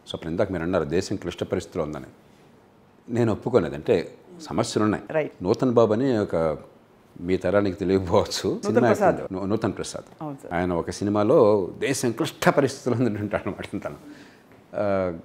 స్వప్న ఇందాక మీరు అన్నారు దేశం క్లిష్ట పరిస్థితిలో ఉందని నేను ఒప్పుకోలేదు అంటే సమస్యలు ఉన్నాయి Right. నూతన్ బాబు అని ఒక మీ తరానికి తెలియకపోవచ్చు సినిమా ప్రసాద్. యాక్టర్. నూ- నూతన్ ప్రసాద్ అవును సార్. ఆయన ఒక సినిమాలో దేశం క్లిష్ట పరిస్థితుల్లో ఉందంటాడు అనమాట తను ఆ,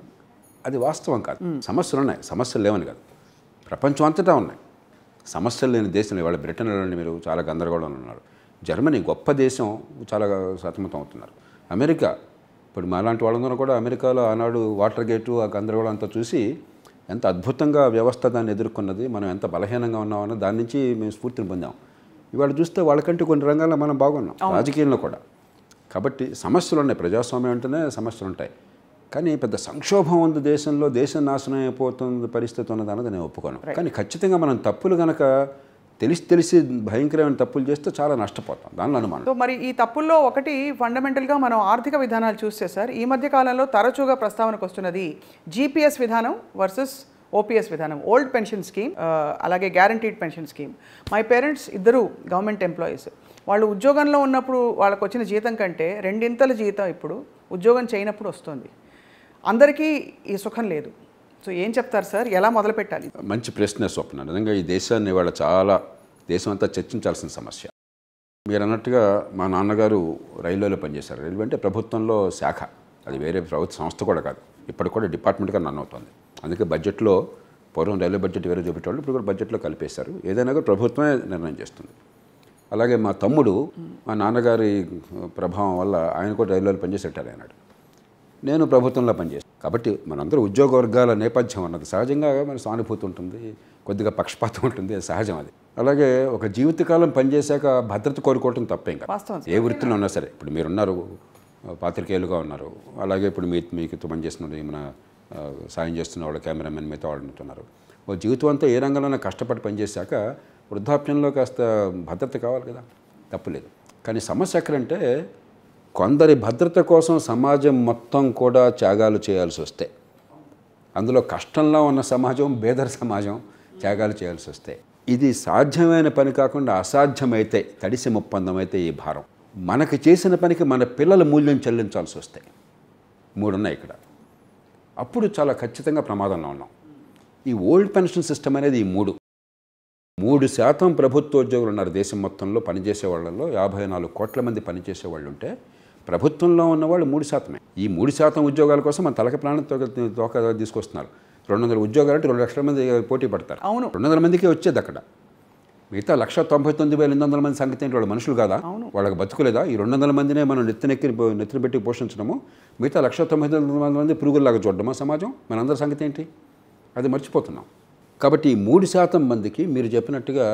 అది వాస్తవం కాదు సమస్యలు ఉన్నాయి సమస్యలు లేవని కాదు ప్రపంచం అంతటా ఉన్నాయి సమస్యలు లేని దేశం ఇవాళ బ్రిటన్లోని మీరు చాలా గందరగోళంలో ఉన్నారు జర్మనీ గొప్ప దేశం చాలా సతమతం అవుతున్నారు అమెరికా ఇప్పుడు మాలాంటి వాళ్ళందరూ కూడా అమెరికాలో ఆనాడు వాటర్ గేటు ఆ గందరగోళం అంతా చూసి ఎంత అద్భుతంగా వ్యవస్థ దాన్ని ఎదుర్కొన్నది మనం ఎంత బలహీనంగా ఉన్నామని దాని నుంచి మేము స్ఫూర్తిని పొందాం ఇవాళ చూస్తే వాళ్ళకంటే కొన్ని రంగాల్లో మనం బాగున్నాం రాజకీయంలో కూడా కాబట్టి సమస్యలు ఉన్నాయి ప్రజాస్వామ్యం అంటేనే సమస్యలు ఉంటాయి కానీ పెద్ద సంక్షోభం ఉంది దేశంలో దేశం నాశనం అయిపోతుంది పరిస్థితి ఉన్నది అన్నది నేను ఒప్పుకోను కానీ ఖచ్చితంగా మనం తప్పులు గనక తెలిసి తెలిసి భయంకరమైన తప్పులు చేస్తే చాలా నష్టపోతాం దానిలో అనుమానం సో మరి ఈ తప్పుల్లో ఒకటి ఫండమెంటల్గా మనం ఆర్థిక విధానాలు చూస్తే సార్ ఈ మధ్య కాలంలో తరచుగా ప్రస్తావనకు వస్తున్నది జీపీఎస్ విధానం వర్సెస్ ఓపీఎస్ విధానం ఓల్డ్ పెన్షన్ స్కీమ్ ఆ, అలాగే guaranteed pension scheme my parents ఇద్దరు గవర్నమెంట్ ఎంప్లాయీస్ వాళ్ళు ఉద్యోగంలో ఉన్నప్పుడు వాళ్ళకు వచ్చిన జీతం కంటే రెండింతల జీతం ఇప్పుడు ఉద్యోగం చేయనప్పుడు వస్తుంది అందరికీ ఈ సుఖం లేదు సో ఏం చెప్తారు సార్ ఎలా మొదలు పెట్టాలి మంచి ప్రశ్న స్వప్న నిజంగా ఈ దేశాన్ని ఇవాళ చాలా దేశం అంతా చర్చించాల్సిన సమస్య మీరు అన్నట్టుగా మా నాన్నగారు రైల్వేలో పనిచేశారు రైల్వే అంటే ప్రభుత్వంలో శాఖ అది వేరే ప్రభుత్వ సంస్థ కూడా కాదు ఇప్పటికి కూడా డిపార్ట్మెంట్గా రన్ అవుతుంది అందుకే బడ్జెట్లో పూర్వం రైల్వే బడ్జెట్ వేరే చూపెట్టేవాళ్ళు ఇప్పుడు కూడా బడ్జెట్లో కలిపేశారు ఏదైనా కూడా ప్రభుత్వమే నిర్ణయం చేస్తుంది అలాగే మా తమ్ముడు మా నాన్నగారి ప్రభావం వల్ల ఆయన కూడా రైల్వేలో పనిచేసి రిటైర్ అయినాడు నేను ప్రభుత్వంలో పనిచేస్తాను కాబట్టి మనందరూ ఉద్యోగ వర్గాల నేపథ్యం అన్నది సహజంగా మన సానుభూతి ఉంటుంది కొద్దిగా పక్షపాతం ఉంటుంది అది సహజం అది అలాగే ఒక జీవితకాలం పనిచేశాక భద్రత కోరుకోవటం తప్పేం కాదు వాస్తవం ఏ వృత్తిలో ఉన్నా సరే ఇప్పుడు మీరున్నారు పాత్రికేయులుగా ఉన్నారు అలాగే ఇప్పుడు మీ మీకు పనిచేస్తున్న మన ఆ, సాయం చేస్తున్న వాళ్ళు కెమెరామెన్ మిగతా వాళ్ళు ఉంటున్నారు ఓ జీవితం అంతా ఏ రంగంలోనే కష్టపడి పనిచేశాక వృద్ధాప్యంలో కాస్త భద్రత కావాలి కదా తప్పులేదు కానీ సమస్య ఎక్కడంటే కొందరి భద్రత కోసం సమాజం మొత్తం కూడా త్యాగాలు చేయాల్సి వస్తే అందులో కష్టంలో ఉన్న సమాజం బేదర సమాజం త్యాగాలు చేయాల్సి వస్తే ఇది సాధ్యమైన పని కాకుండా అసాధ్యమైతే తడిసి ఒప్పందం అయితే ఈ భారం మనకి చేసిన పనికి మన పిల్లల మూల్యం చెల్లించాల్సి వస్తే మూడు ఉన్నాయి ఇక్కడ అప్పుడు చాలా ఖచ్చితంగా ప్రమాదంలో ఉన్నాం ఈ ఓల్డ్ పెన్షన్ సిస్టమ్ అనేది ఈ మూడు మూడు శాతం ప్రభుత్వ ఉద్యోగులు ఉన్నారు దేశం మొత్తంలో పనిచేసే వాళ్ళలో యాభై నాలుగు కోట్ల మంది పనిచేసే వాళ్ళు ఉంటే ప్రభుత్వంలో ఉన్నవాళ్ళు మూడు శాతమే ఈ మూడు శాతం ఉద్యోగాల కోసం మన తలక ప్రాణం తోక తోక తీసుకొస్తున్నారు రెండు వందల ఉద్యోగాలు అంటే రెండు లక్షల మంది పోటీ పడతారు అవును. రెండు వందల మందికే వచ్చేది అక్కడ మిగతా లక్ష తొంభై తొమ్మిది వేల ఎనిమిది వందల మంది సంగతి ఏంటి వాళ్ళు మనుషులు కాదా వాళ్ళకి బతుకులేదా ఈ రెండు వందల మందినే మనం నెత్తినెక్కి నెత్తిన పెట్టి పోషించడము మిగతా లక్ష తొంభై తొమ్మిది వందల మంది పురుగుల్లాగా చూడడమా సమాజం మనందరి సంగతి ఏంటి అది మర్చిపోతున్నాం కాబట్టి ఈ మూడు శాతం మందికి మీరు చెప్పినట్టుగా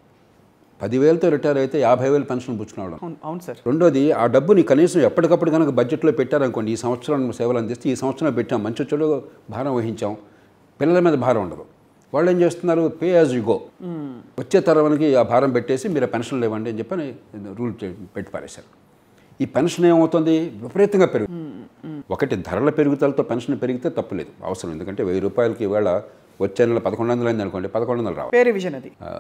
పదివేలతో రిటైర్ అయితే యాభై వేలు పెన్షన్ పుచ్చుకునేవాళ్ళం అవును అవును సార్ రెండోది ఆ డబ్బుని కనీసం ఎప్పటికప్పుడు కనుక బడ్జెట్లో పెట్టారనుకోండి ఈ సంవత్సరం సేవలు అందిస్తే ఈ సంవత్సరం పెట్టాం మంచి చెడు భారం వహించాం పిల్లల మీద భారం ఉండదు వాళ్ళు ఏం చేస్తున్నారు పే యాజ్ యు గో వచ్చే తరానికి ఆ భారం పెట్టేసి మీరు ఆ పెన్షన్లు ఇవ్వండి అని చెప్పని రూల్ చే- పెట్టి పారేశారు ఈ పెన్షన్ ఏమవుతుంది విపరీతంగా పెరుగు ఒకటి ధరల పెరుగుదలతో పెన్షన్ పెరిగితే తప్పులేదు అవసరం ఎందుకంటే వెయ్యి రూపాయలకి ఇవాళ వచ్చే నెల పదకొండు వందలు అయింది అనుకోండి పదకొండు వందలు రావాలి పే రివిజన్ అది ఆ,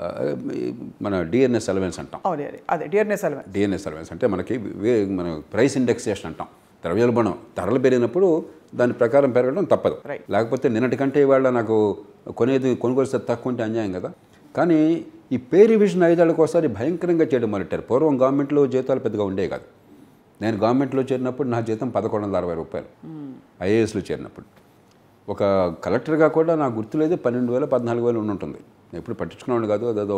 మన డిఎన్ఎస్ అలవెన్స్ అంటాం అదే అదే అదే డియర్నెస్ అలవెన్స్ డిఎన్ఎస్ సర్వీస్ అంటే మనకి వే- మన ప్రైస్ ఇండెక్సేషన్ అంటాం ద్రవ్యోల్బణం ధరలు పెరిగినప్పుడు దాని ప్రకారం పెరగడం తప్పదు Right. లేకపోతే నిన్నటి కంటే ఇవాళ నాకు కొనేది కొనుగోలు స్థితి తక్కువ ఉంటే అన్యాయం కదా కానీ ఈ పే రివిజన్ ఐదేళ్ళకి ఒకసారి భయంకరంగా చేయడం మొదలెట్టారు పూర్వం గవర్నమెంట్లో జీతాలు పెద్దగా ఉండేవి కాదు నేను గవర్నమెంట్లో చేరినప్పుడు నా జీతం పదకొండు వందల అరవై రూపాయలు ఐఏఎస్లో చేరినప్పుడు ఒక కలెక్టర్గా కూడా నాకు గుర్తులేదు పన్నెండు వేల పద్నాలుగు వేలు ఉండి ఉంటుంది నేను ఎప్పుడు పట్టించుకునేవాడు కాదు అదేదో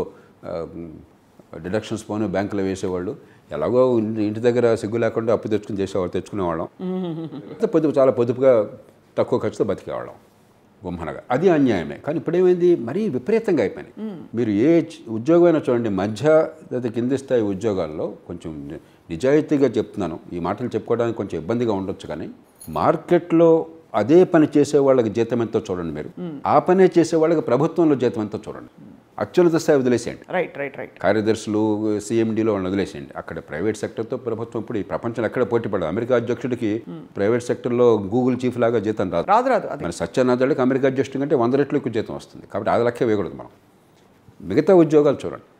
డిడక్షన్స్ పోను బ్యాంకులో వేసేవాళ్ళు ఎలాగో ఇంటి ఇంటి దగ్గర సిగ్గు లేకుండా అప్పు తెచ్చుకుని చేసేవాళ్ళు తెచ్చుకునేవాళ్ళం అయితే పొదుపు చాలా పొదుపుగా తక్కువ ఖర్చుతో బతికేవాళ్ళం గుమ్మనగా అది అన్యాయమే కానీ ఇప్పుడు ఏమైంది మరీ విపరీతంగా అయిపోయినాయి మీరు ఏ చ- ఉద్యోగమైనా చూడండి మధ్య లేదా కింది స్థాయి ఉద్యోగాల్లో కొంచెం ని- నిజాయితీగా చెప్తున్నాను ఈ మాటలు చెప్పుకోవడానికి కొంచెం ఇబ్బందిగా ఉండొచ్చు కానీ మార్కెట్లో అదే పని చేసే వాళ్ళకి జీతం ఎంతో చూడండి మీరు ఆ పనే చేసే వాళ్ళకి ప్రభుత్వంలో జీతం ఎంతో చూడండి అత్యున్నత స్థాయి వదిలేసేయండి రైట్ రైట్ రైట్ కార్యదర్శులు సీఎండీలో వాళ్ళని వదిలేసేయండి అక్కడ ప్రైవేట్ సెక్టర్తో ప్రభుత్వం ఇప్పుడు ఈ ప్రపంచంలో ఎక్కడ పోటీ పడదు అమెరికా అధ్యక్షుడికి ప్రైవేట్ సెక్టర్లో గూగుల్ చీఫ్ లాగా జీతం రాదు రాదు రాదు అది మన సత్యనాథుడికి అమెరికా అధ్యక్షుడి కంటే వంద రెట్లు ఎక్కువ జీతం వస్తుంది కాబట్టి అది లెక్క వేయకూడదు మనం మిగతా ఉద్యోగాలు చూడండి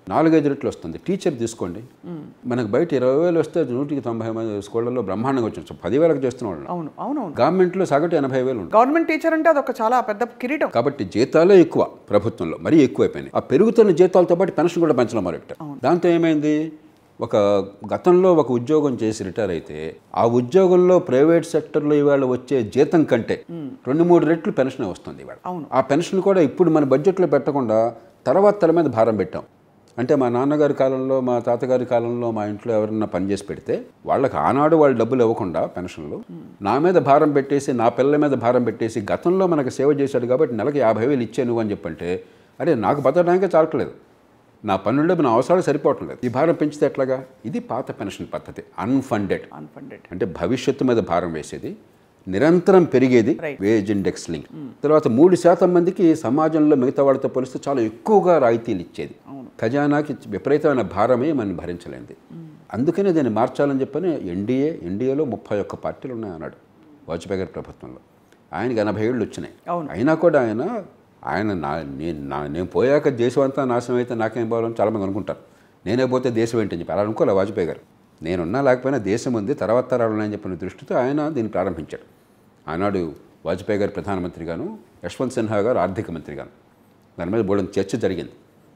నాలుగైదు రెట్లు వస్తుంది టీచర్ తీసుకోండి మనకు బయట ఇరవై వేలు వస్తే నూటికి తొంభై మంది స్కూళ్ళల్లో బ్రహ్మాండంగా వచ్చింది పదివేలకు చేస్తున్న వాళ్ళు అవును అవునవును గవర్నమెంట్లో సగటు ఎనభై వేలు ఉంటుంది గవర్నమెంట్ టీచర్ అంటే అదొక చాలా పెద్ద కిరీటం కాబట్టి జీతాలే ఎక్కువ ప్రభుత్వంలో మరీ ఎక్కువైపోయినాయి ఆ పెరుగుతున్న జీతాలతో పాటు పెన్షన్ కూడా పెంచడం మొదలెట్టారు దాంతో ఏమైంది ఒక గతంలో ఒక ఉద్యోగం చేసి రిటైర్ అయితే ఆ ఉద్యోగంలో ప్రైవేట్ సెక్టర్లో ఇవాళ వచ్చే జీతం కంటే రెండు మూడు రెట్లు పెన్షన్ వస్తుంది ఇవాళ అవును. ఆ పెన్షన్ కూడా ఇప్పుడు మన బడ్జెట్లో పెట్టకుండా తర్వాత తల మీద భారం పెట్టాం అంటే మా నాన్నగారి కాలంలో మా తాతగారి కాలంలో మా ఇంట్లో ఎవరన్నా పని చేసి పెడితే వాళ్ళకి ఆనాడు వాళ్ళు డబ్బులు ఇవ్వకుండా పెన్షన్లు నా మీద భారం పెట్టేసి నా పిల్లల మీద భారం పెట్టేసి గతంలో మనకు సేవ చేశాడు కాబట్టి నెలకు యాభై వేలు ఇచ్చే నువ్వు అని చెప్పంటే అరే నాకు బతకడానికే చాలట్లేదు నా పన్నుల డబ్బు నా అవసరాలు సరిపోవటం లేదు ఈ భారం పెంచితే ఎట్లాగా ఇది పాత పెన్షన్ పద్ధతి అన్ఫండెడ్ అన్ఫండెడ్ అంటే భవిష్యత్తు మీద భారం వేసేది నిరంతరం పెరిగేది Right. వేజ్ ఇండెక్స్ లింక్ తర్వాత మూడు శాతం మందికి సమాజంలో మిగతా వాళ్ళతో పోలిస్తే చాలా ఎక్కువగా రాయితీలు ఇచ్చేది ఖజానాకి విపరీతమైన భారమే మనం భరించలేంది అందుకనే దీన్ని మార్చాలని చెప్పని ఎన్డీఏ ఎన్డీఏలో ముప్పై ఒక్క పార్టీలు ఉన్నాయి అన్నాడు వాజ్పేయి గారి ప్రభుత్వంలో ఆయనకి ఎనభై ఏళ్ళు వచ్చినాయి అవును. అయినా కూడా ఆయన ఆయన నా నేను నా నేను పోయాక దేశం అంతా నాశనం అయితే నాకేం పోవాలని చాలామంది అనుకుంటారు నేనే పోతే దేశం ఏంటని చెప్పి అలా అనుకోలే వాజ్పేయి గారు నేనున్నా లేకపోయినా దేశం ఉంది తర్వాత తరాలు ఉన్నాయని చెప్పిన దృష్టితో ఆయన దీన్ని ప్రారంభించాడు ఆనాడు వాజ్పేయి గారు ప్రధానమంత్రిగాను యశ్వంత్ సిన్హా గారు ఆర్థిక మంత్రిగాను దాని మీద బోర్డు చర్చ జరిగింది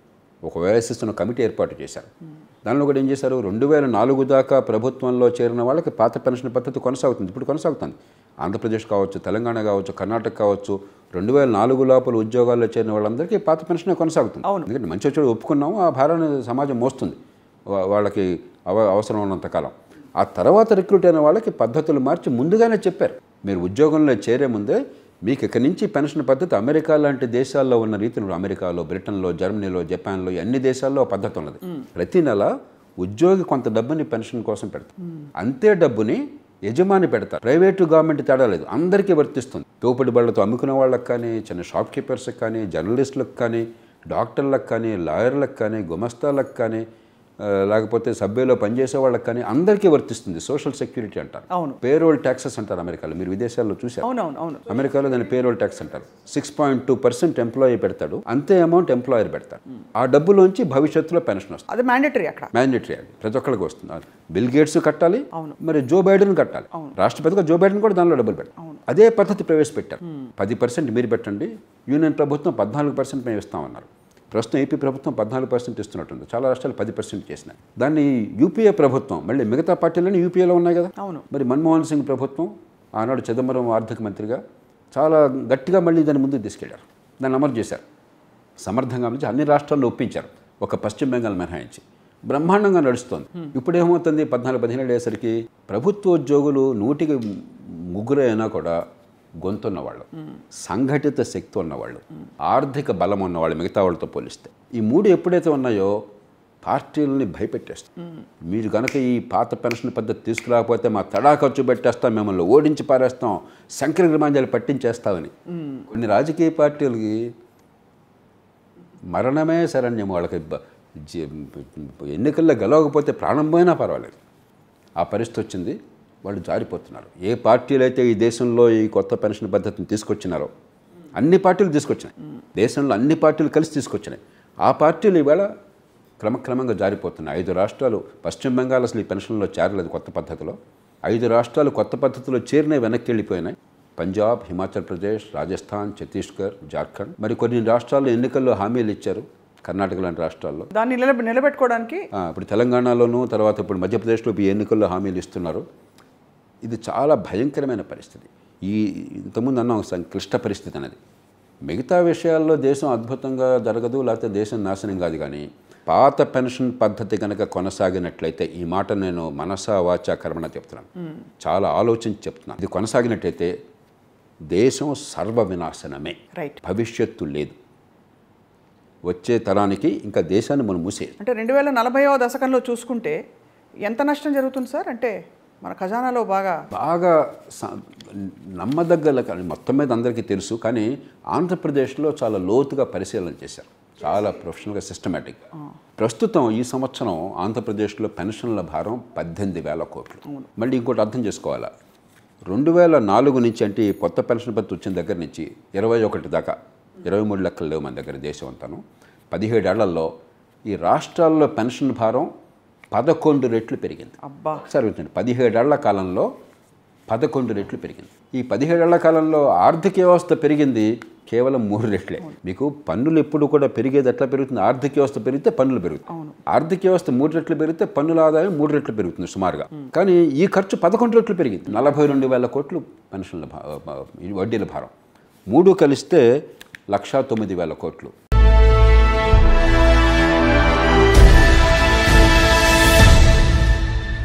ఒక వ్యవస్థిస్తున్న కమిటీ ఏర్పాటు చేశారు దానిలో కూడా ఏం చేశారు రెండు వేల నాలుగు దాకా ప్రభుత్వంలో చేరిన వాళ్ళకి పాత పెన్షన్ పద్ధతి కొనసాగుతుంది ఇప్పుడు కొనసాగుతుంది ఆంధ్రప్రదేశ్ కావచ్చు తెలంగాణ కావచ్చు కర్ణాటక కావచ్చు రెండు వేల నాలుగు లోపల ఉద్యోగాల్లో చేరిన వాళ్ళందరికీ పాత పెన్షనే కొనసాగుతుంది అవును. ఎందుకంటే మంచి చెడు ఒప్పుకున్నాము ఆ భారాన్ని సమాజం మోస్తుంది వా- వాళ్ళకి అవ అవసరం ఉన్నంత కాలం ఆ తర్వాత రిక్రూట్ అయిన వాళ్ళకి పద్ధతులు మార్చి ముందుగానే చెప్పారు మీరు ఉద్యోగంలో చేరే ముందే మీకు ఇక్కడి నుంచి పెన్షన్ పద్ధతి అమెరికా లాంటి దేశాల్లో ఉన్న రీతిలో అమెరికాలో బ్రిటన్లో జర్మనీలో జపాన్లో ఈ అన్ని దేశాల్లో ఆ పద్ధతి ఉన్నది ప్రతి నెల ఉద్యోగి కొంత డబ్బుని పెన్షన్ కోసం పెడతారు అంతే డబ్బుని యజమాని పెడతారు ప్రైవేటు గవర్నమెంట్ తేడా లేదు అందరికీ వర్తిస్తుంది తోపుడు బళ్ళతో అమ్ముకునే వాళ్ళకి కానీ చిన్న షాప్ కీపర్స్కి కానీ జర్నలిస్టులకు కానీ డాక్టర్లకు కానీ లాయర్లకు కానీ గుమస్తాలకు కానీ ఆ, లేకపోతే సభ్యులో పనిచేసే వాళ్ళకి కానీ అందరికీ వర్తిస్తుంది సోషల్ సెక్యూరిటీ అంటారు అవును. పేరోల్ ట్యాక్సెస్ అంటారు అమెరికాలో మీరు విదేశాల్లో చూసారు అవునవును అవును అమెరికాలో దాన్ని పేరోల్ ట్యాక్స్ అంటారు six point two percent employee పెడతాడు అంతే అమౌంట్ ఎంప్లాయర్ పెడతాడు ఆ డబ్బులోంచి భవిష్యత్తులో పెన్షన్ వస్తుంది అది మ్యాండేటరీ అక్కడ మ్యాండేటరీ అది ప్రతి ఒక్కరికి వస్తుంది బిల్ గేట్స్ కట్టాలి అవును. మరి జో బైడెన్ కట్టాలి రాష్ట్రపతిగా జో బైడెన్ కూడా దానిలో డబ్బులు పెట్టాలి అదే పద్ధతి ప్రవేశపెట్టారు పది పర్సెంట్ మీరు పెట్టండి యూనియన్ ప్రభుత్వం పద్నాలుగు పర్సెంట్ మేము ఇస్తామన్నారు ప్రస్తుతం ఏపీ ప్రభుత్వం పద్నాలుగు పర్సెంట్ ఇస్తున్నట్టుంది చాలా రాష్ట్రాలు పది పర్సెంట్ చేసినాయి దాన్ని యూపీఏ ప్రభుత్వం మళ్ళీ మిగతా పార్టీలన్నీ యూపీఏలో ఉన్నాయి కదా అవును. మరి మన్మోహన్ సింగ్ ప్రభుత్వం ఆనాడు చిదంబరం ఆర్థిక మంత్రిగా చాలా గట్టిగా మళ్ళీ దాన్ని ముందుకు తీసుకెళ్లారు దాన్ని అమలు చేశారు సమర్థంగా అమలు చేసి అన్ని రాష్ట్రాల్లో ఒప్పించారు ఒక పశ్చిమ బెంగాల్ మినహాయించి బ్రహ్మాండంగా నడుస్తోంది ఇప్పుడు ఏమవుతుంది పద్నాలుగు పదిహేను అయ్యేసరికి ప్రభుత్వ ఉద్యోగులు నూటికి ముగ్గురు అయినా కూడా గొంతున్న వాళ్ళు సంఘటిత శక్తి ఉన్నవాళ్ళు ఆర్థిక బలం ఉన్నవాళ్ళు మిగతా వాళ్ళతో పోలిస్తే ఈ మూడు ఎప్పుడైతే ఉన్నాయో పార్టీలని భయపెట్టేస్తాం మీరు కనుక ఈ పాత పెన్షన్ పద్ధతి తీసుకురాకపోతే మా తడా ఖర్చు పెట్టేస్తాం మిమ్మల్ని ఓడించి పారేస్తాం శంకర గ్రమాంజాలు పట్టించేస్తామని కొన్ని రాజకీయ పార్టీలకి మరణమే శరణ్యం వాళ్ళకి బ- జీ- ఎన్నికల్లో గెలవకపోతే ప్రాణం పోయినా పర్వాలేదు ఆ పరిస్థితి వచ్చింది వాళ్ళు జారిపోతున్నారు ఏ పార్టీలు అయితే ఈ దేశంలో ఈ కొత్త పెన్షన్ పద్ధతిని తీసుకొచ్చినారో అన్ని పార్టీలు తీసుకొచ్చినాయి దేశంలో అన్ని పార్టీలు కలిసి తీసుకొచ్చినాయి ఆ పార్టీలు ఇవాళ క్రమక్రమంగా జారిపోతున్నాయి ఐదు రాష్ట్రాలు పశ్చిమ బెంగాల్ అసలు ఈ పెన్షన్లో చేరలేదు కొత్త పద్ధతిలో ఐదు రాష్ట్రాలు కొత్త పద్ధతిలో చేరినవి వెనక్కి వెళ్ళిపోయినాయి పంజాబ్ హిమాచల్ ప్రదేశ్ రాజస్థాన్ ఛత్తీస్గఢ్ జార్ఖండ్ మరి కొన్ని రాష్ట్రాల్లో ఎన్నికల్లో హామీలు ఇచ్చారు కర్ణాటక లాంటి రాష్ట్రాల్లో దాన్ని నిలబె నిలబెట్టుకోవడానికి ఆ, ఇప్పుడు తెలంగాణలోనూ తర్వాత ఇప్పుడు మధ్యప్రదేశ్లో ఈ ఎన్నికల్లో హామీలు ఇస్తున్నారు ఇది చాలా భయంకరమైన పరిస్థితి ఈ ఇంతకుముందు అన్న ఒక క్లిష్ట పరిస్థితి అనేది మిగతా విషయాల్లో దేశం అద్భుతంగా జరగదు లేకపోతే దేశం నాశనం కాదు కానీ పాత పెన్షన్ పద్ధతి కనుక కొనసాగినట్లయితే ఈ మాట నేను మనసా వాచా కర్మణ చెప్తున్నాను చాలా ఆలోచించి చెప్తున్నాను ఇది కొనసాగినట్లయితే దేశం సర్వ వినాశనమే రైట్ భవిష్యత్తు లేదు వచ్చే తరానికి ఇంకా దేశాన్ని మనం మూసేది అంటే రెండు వేల నలభైవ దశకంలో చూసుకుంటే ఎంత నష్టం జరుగుతుంది సార్ అంటే మన ఖజానాలో బాగా బాగా స- నమ్మదగ్గల కానీ మొత్తం మీద అందరికీ తెలుసు కానీ ఆంధ్రప్రదేశ్లో చాలా లోతుగా పరిశీలన చేశారు చాలా ప్రొఫెషనల్గా సిస్టమేటిక్గా ప్రస్తుతం ఈ సంవత్సరం ఆంధ్రప్రదేశ్లో పెన్షన్ల భారం పద్దెనిమిది వేల కోట్లు మళ్ళీ ఇంకోటి అర్థం చేసుకోవాలా రెండు వేల నాలుగు నుంచి అంటే ఈ కొత్త పెన్షన్ పద్ధతి వచ్చిన దగ్గర నుంచి ఇరవై ఒకటి దాకా ఇరవై మూడు లెక్కలు లేవు మన దగ్గర దేశం అంతాను పదిహేడేళ్లలో ఈ రాష్ట్రాల్లో పెన్షన్ భారం పదకొండు రెట్లు పెరిగింది అబ్బా ఒకసారి వింటండి పదిహేడేళ్ల కాలంలో పదకొండు రెట్లు పెరిగింది ఈ పదిహేడేళ్ల కాలంలో ఆర్థిక వ్యవస్థ పెరిగింది కేవలం మూడు రెట్లే మీకు పన్నులు ఎప్పుడు కూడా పెరిగేది ఎట్లా పెరుగుతుంది ఆర్థిక వ్యవస్థ పెరిగితే పన్నులు పెరుగుతాయి ఆర్థిక వ్యవస్థ మూడు రెట్లు పెరిగితే పన్నుల ఆదాయం మూడు రెట్లు పెరుగుతుంది సుమారుగా కానీ ఈ ఖర్చు పదకొండు రెట్లు పెరిగింది నలభై రెండు వేల కోట్లు పెన్షన్ల భా- భా- వడ్డీల భారం మూడు కలిస్తే లక్షా తొమ్మిది వేల కోట్లు